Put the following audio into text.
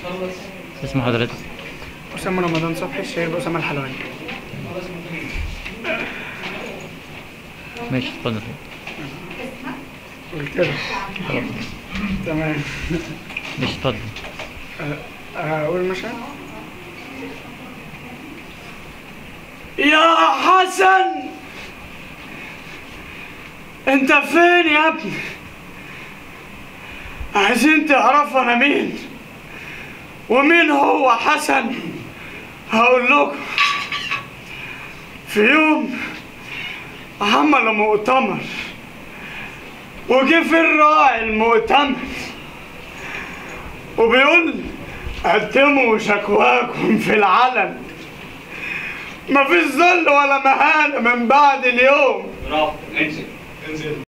اسم حضرتك أسامة رمضان صبحي الشهير بأسامة الحلواني ماشي اتفضل قلت له خلاص تمام ماشي اتفضل أقول مشهد يا حسن انت فين يا ابني عايزين تعرفوا انا مين ومين هو حسن هقول لكم في يوم عملوا مؤتمر وجه في الراعي المؤتمر وبيقول قدموا شكواكم في العلن مفيش ذل ولا مهانة من بعد اليوم برافو انزل انزل